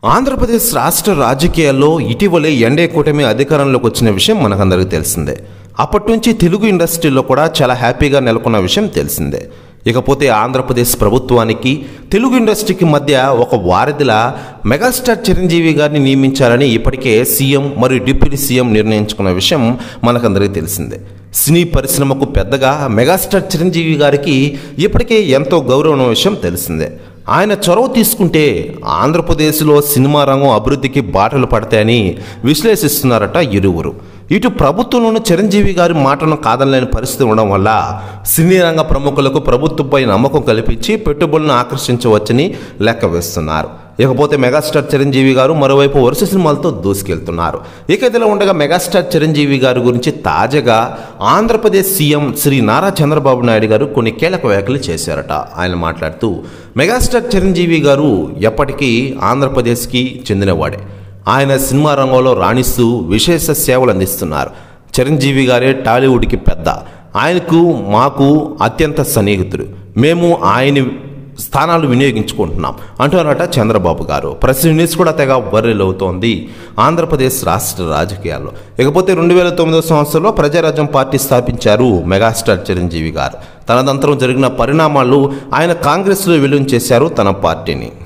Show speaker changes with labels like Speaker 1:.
Speaker 1: ఆంధ్రప్రదేశ్ రాష్ట్ర రాజకీయాల్లో ఇటీవలే ఎన్డీఏ కూటమి అధికారంలోకి వచ్చిన విషయం మనకందరికీ తెలిసిందే అప్పటి నుంచి తెలుగు ఇండస్ట్రీలో కూడా చాలా హ్యాపీగా నెలకొన్న విషయం తెలిసిందే ఇకపోతే ఆంధ్రప్రదేశ్ ప్రభుత్వానికి తెలుగు ఇండస్ట్రీకి మధ్య ఒక వారధిలా మెగాస్టార్ చిరంజీవి గారిని నియమించాలని ఇప్పటికే సీఎం మరియు డిప్యూటీ సీఎం నిర్ణయించుకున్న విషయం మనకందరికీ తెలిసిందే సినీ పరిశ్రమకు పెద్దగా మెగాస్టార్ చిరంజీవి గారికి ఇప్పటికే ఎంతో గౌరవం ఉన్న విషయం తెలిసిందే ఆయన చొరవ తీసుకుంటే ఆంధ్రప్రదేశ్లో సినిమా రంగం అభివృద్ధికి బాటలు పడతాయని విశ్లేషిస్తున్నారట ఇరువురు ఇటు ప్రభుత్వంలోని చిరంజీవి గారి మాటను కాదనలేని పరిస్థితి ఉండడం వల్ల సినీ రంగ ప్రముఖులకు ప్రభుత్వంపై నమ్మకం కల్పించి పెట్టుబడులను ఆకర్షించవచ్చని లెక్క వేస్తున్నారు ఇకపోతే మెగాస్టార్ చిరంజీవి గారు మరోవైపు వరుస సినిమాలతో దూసుకెళ్తున్నారు ఇక ఇదిలా ఉండగా మెగాస్టార్ చిరంజీవి గారి గురించి తాజాగా ఆంధ్రప్రదేశ్ సీఎం శ్రీ నారా చంద్రబాబు నాయుడు గారు కొన్ని కీలక వ్యాఖ్యలు చేశారట ఆయన మాట్లాడుతూ మెగాస్టార్ చిరంజీవి గారు ఎప్పటికీ ఆంధ్రప్రదేశ్కి చెందినవాడే ఆయన సినిమా రంగంలో రాణిస్తూ విశేష సేవలు అందిస్తున్నారు చిరంజీవి గారే టాలీవుడ్కి పెద్ద ఆయనకు మాకు అత్యంత సన్నిహితుడు మేము ఆయన స్థానాలు వినియోగించుకుంటున్నాం అంటున్నారట చంద్రబాబు గారు ప్రెస్ న్యూస్ కూడా తెగ అవుతోంది ఆంధ్రప్రదేశ్ రాష్ట్ర రాజకీయాల్లో ఇకపోతే రెండు వేల తొమ్మిదవ సంవత్సరంలో ప్రజారాజ్యం పార్టీ స్థాపించారు మెగాస్టార్ చిరంజీవి గారు తనదంతరం జరిగిన పరిణామాలు ఆయన కాంగ్రెస్లో విలీనం చేశారు తన పార్టీని